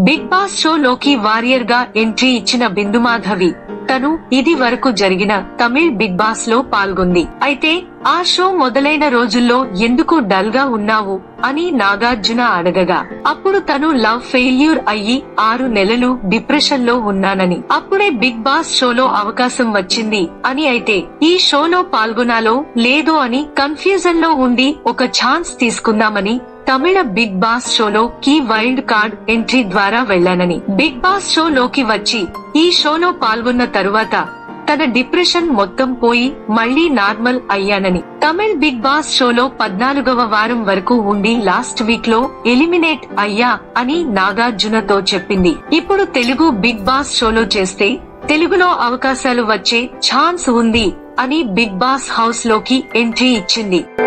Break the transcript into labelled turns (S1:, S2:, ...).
S1: big Boss షోలోకి warrior గా entry ఇచ్చిన బిందుమాధవి తను ఇది వరకు జరిగిన తమిళ్ బిగ్ బాస్ లో పాల్గొంది అయితే ఆ షో మొదలైన రోజుల్లో ఎందుకు డల్ గా ఉన్నావు అని నాగార్జున అడగగా అప్పుడు తను లవ్ ఫెయిల్యూర్ అయ్యి ఆరు నెలలు డిప్రెషన్ లో ఉన్నానని అప్పుడే బిగ్ బాస్ షోలో అవకాశం వచ్చింది అని అయితే ఈ షోలో పాల్గొనాలో లేదో అని కన్ఫ్యూజన్ లో ఉండి ఒక ఛాన్స్ తీసుకుందామని తమిళ బిగ్ బాస్ షోలో కీ వైల్డ్ కార్డ్ ఎంట్రీ ద్వారా వెళ్లానని బిగ్ బాస్ షోలోకి వచ్చి ఈ షోలో పాల్గొన్న తరువాత తన డిప్రెషన్ మొత్తం పోయి మళ్లీ నార్మల్ అయ్యానని తమిళ్ బిగ్ బాస్ షోలో పద్నాలుగవ వారం వరకు ఉండి లాస్ట్ వీక్ లో ఎలిమినేట్ అయ్యా అని నాగార్జునతో చెప్పింది ఇప్పుడు తెలుగు బిగ్ బాస్ షోలో చేస్తే తెలుగులో అవకాశాలు వచ్చే ఛాన్స్ ఉంది అని బిగ్ బాస్ హౌస్ లోకి ఎంట్రీ ఇచ్చింది